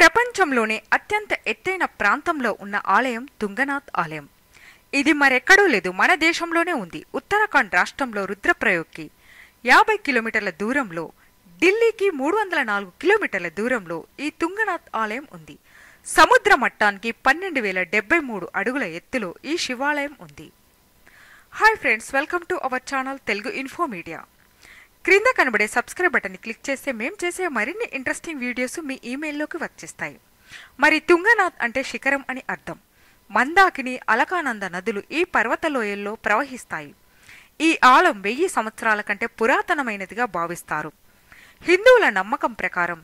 ప్రపంచంలోనే అత్యంత ఎత్తైన ప్రాంతంలో ఉన్న ఆలయం తుంగనాథ్ ఆలయం ఇది మరెక్కడూ లేదు మన దేశంలోనే ఉంది ఉత్తరాఖండ్ రాష్ట్రంలో రుద్రప్రయోగ్కి యాభై కిలోమీటర్ల దూరంలో ఢిల్లీకి మూడు వందల నాలుగు కిలోమీటర్ల దూరంలో ఈ తుంగనాథ్ ఆలయం ఉంది సముద్ర మట్టానికి పన్నెండు వేల డెబ్బై మూడు అడుగుల ఎత్తులో ఈ శివాలయం ఉంది hi friends welcome to our channel Telugu info media క్రింద కనబడే సబ్స్క్రైబ్ బటన్ని క్లిక్ చేస్తే మేం చేసే మరిన్ని ఇంట్రెస్టింగ్ వీడియోస్ మీ ఈమెయిల్లోకి వచ్చేస్తాయి మరి తుంగనాథ్ అంటే శిఖరం అని అర్థం మందాకిని అలకానంద నదులు ఈ పర్వత లోయల్లో ప్రవహిస్తాయి ఈ ఆలం వెయ్యి సంవత్సరాల కంటే పురాతనమైనదిగా భావిస్తారు హిందువుల నమ్మకం ప్రకారం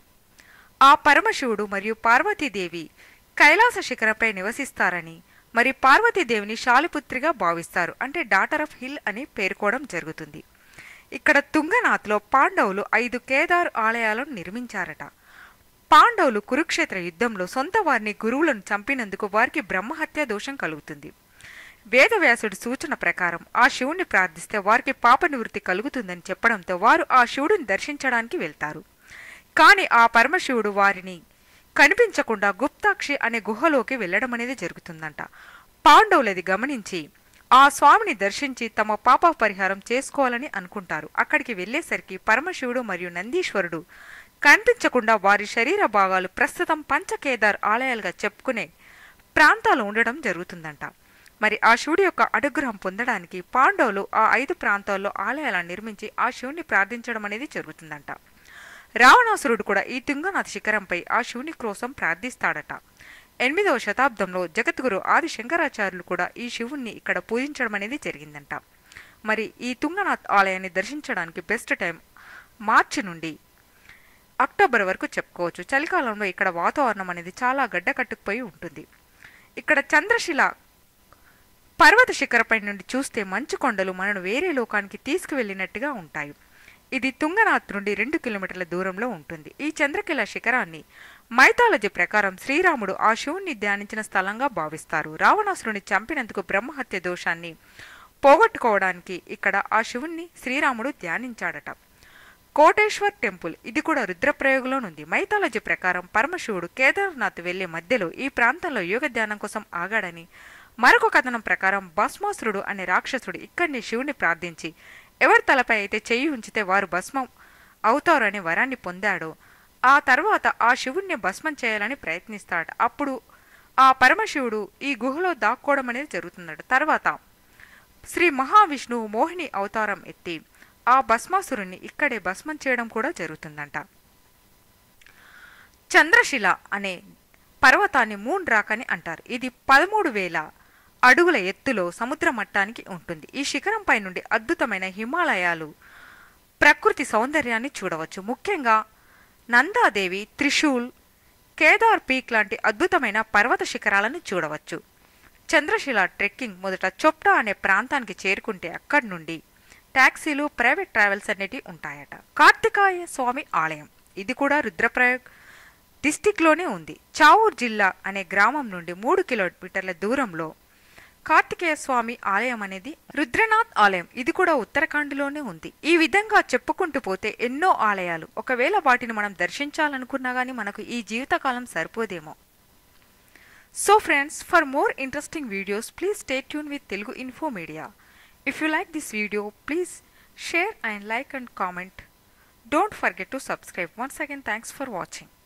ఆ పరమశివుడు మరియు పార్వతీదేవి కైలాస శిఖరంపై నివసిస్తారని మరి పార్వతీదేవిని శాలిపుత్రిగా భావిస్తారు అంటే డాటర్ ఆఫ్ హిల్ అని పేర్కోవడం జరుగుతుంది ఇక్కడ తుంగనాథ్లో పాండవులు ఐదు కేదారు ఆలయాలను నిర్మించారట పాండవులు కురుక్షేత్ర యుద్ధంలో సొంత వారిని గురువులను చంపినందుకు వారికి బ్రహ్మహత్య దోషం కలుగుతుంది వేదవ్యాసుడి సూచన ప్రకారం ఆ శివుణ్ణి ప్రార్థిస్తే వారికి పాప నివృత్తి కలుగుతుందని చెప్పడంతో వారు ఆ శివుడిని దర్శించడానికి వెళ్తారు కానీ ఆ పరమశివుడు వారిని కనిపించకుండా గుప్తాక్షి అనే గుహలోకి వెళ్లడం అనేది జరుగుతుందంట పాండవులది గమనించి ఆ స్వామిని దర్శించి తమ పాప పరిహారం చేసుకోవాలని అనుకుంటారు అక్కడికి వెళ్లేసరికి పరమశివుడు మరియు నందీశ్వరుడు కనిపించకుండా వారి శరీర భాగాలు ప్రస్తుతం పంచకేదార్ ఆలయాలుగా చెప్పుకునే ప్రాంతాలు ఉండడం జరుగుతుందంట మరి ఆ శివుడి యొక్క అనుగ్రహం పొందడానికి పాండవులు ఆ ఐదు ప్రాంతాల్లో ఆలయాలను నిర్మించి ఆ శివుని ప్రార్థించడం అనేది జరుగుతుందంట రావణాసురుడు కూడా ఈ తుంగనాథ శిఖరంపై ఆ శివుని కోసం ప్రార్థిస్తాడట ఎనిమిదవ శతాబ్దంలో జగద్గురు ఆది శంకరాచార్యులు కూడా ఈ శివుణ్ణి ఇక్కడ పూజించడం అనేది జరిగిందంట మరి ఈ తుంగనాథ్ ఆలయాన్ని దర్శించడానికి బెస్ట్ టైం మార్చి నుండి అక్టోబర్ వరకు చెప్పుకోవచ్చు చలికాలంలో ఇక్కడ వాతావరణం అనేది చాలా గడ్డ కట్టుకుపోయి ఉంటుంది ఇక్కడ చంద్రశిల పర్వత శిఖరపై నుండి చూస్తే మంచు కొండలు మనను వేరే లోకానికి తీసుకువెళ్ళినట్టుగా ఉంటాయి ఇది తుంగనాథ్ నుండి రెండు కిలోమీటర్ల దూరంలో ఉంటుంది ఈ చంద్రకిల శిఖరాన్ని మైథాలజీ ప్రకారం శ్రీరాముడు ఆ శివుణ్ణి ధ్యానించిన స్థలంగా భావిస్తారు రావణాసురుని చంపినందుకు బ్రహ్మహత్య దోషాన్ని పోగొట్టుకోవడానికి ఇక్కడ ఆ శివుణ్ణి శ్రీరాముడు ధ్యానించాడట కోటేశ్వర్ టెంపుల్ ఇది కూడా రుద్రప్రయోగంలోనుంది మైథాలజీ ప్రకారం పరమశివుడు కేదార్నాథ్ వెళ్లే మధ్యలో ఈ ప్రాంతంలో యోగ ధ్యానం కోసం ఆగాడని మరొక కథనం ప్రకారం భస్మాసురుడు అనే రాక్షసుడు ఇక్కడిని శివుని ప్రార్థించి ఎవరి తలపై అయితే చెయ్యి ఉంచితే వారు భస్మం అవుతారనే వరాన్ని పొందాడో ఆ తర్వాత ఆ శివుణ్ణి భస్మం చేయాలని ప్రయత్నిస్తాడు అప్పుడు ఆ పరమశివుడు ఈ గుహలో దాక్కోవడం అనేది జరుగుతున్నాడు తర్వాత శ్రీ మహావిష్ణువు మోహిని అవతారం ఎత్తి ఆ భస్మాసురుణ్ణి ఇక్కడే భస్మం చేయడం కూడా జరుగుతుందంట చంద్రశిల అనే పర్వతాన్ని మూన్ రాక్ అని అంటారు ఇది పదమూడు వేల అడుగుల ఎత్తులో సముద్ర మట్టానికి ఉంటుంది ఈ శిఖరంపై నుండి అద్భుతమైన హిమాలయాలు ప్రకృతి సౌందర్యాన్ని చూడవచ్చు ముఖ్యంగా నందాదేవి త్రిశూల్ కేదార్ పీక్ లాంటి అద్భుతమైన పర్వత శిఖరాలను చూడవచ్చు చంద్రశిల ట్రెక్కింగ్ మొదట చొప్టా అనే ప్రాంతానికి చేరుకుంటే అక్కడి నుండి టాక్సీలు ప్రైవేట్ ట్రావెల్స్ అనేటివి ఉంటాయట కార్తికాయ స్వామి ఆలయం ఇది కూడా రుద్రప్రయాగ్ డిస్టిక్లోనే ఉంది చావూర్ జిల్లా అనే గ్రామం నుండి మూడు కిలోమీటర్ల దూరంలో కార్తికేయ స్వామి ఆలయం అనేది రుద్రనాథ్ ఆలయం ఇది కూడా ఉత్తరాఖండ్లోనే ఉంది ఈ విధంగా చెప్పుకుంటూ పోతే ఎన్నో ఆలయాలు ఒకవేళ వాటిని మనం దర్శించాలనుకున్నా కానీ మనకు ఈ జీవితకాలం సరిపోదేమో so friends for more interesting videos please stay tune with Telugu info media if you like this video please share and like and comment don't forget to subscribe once again thanks for watching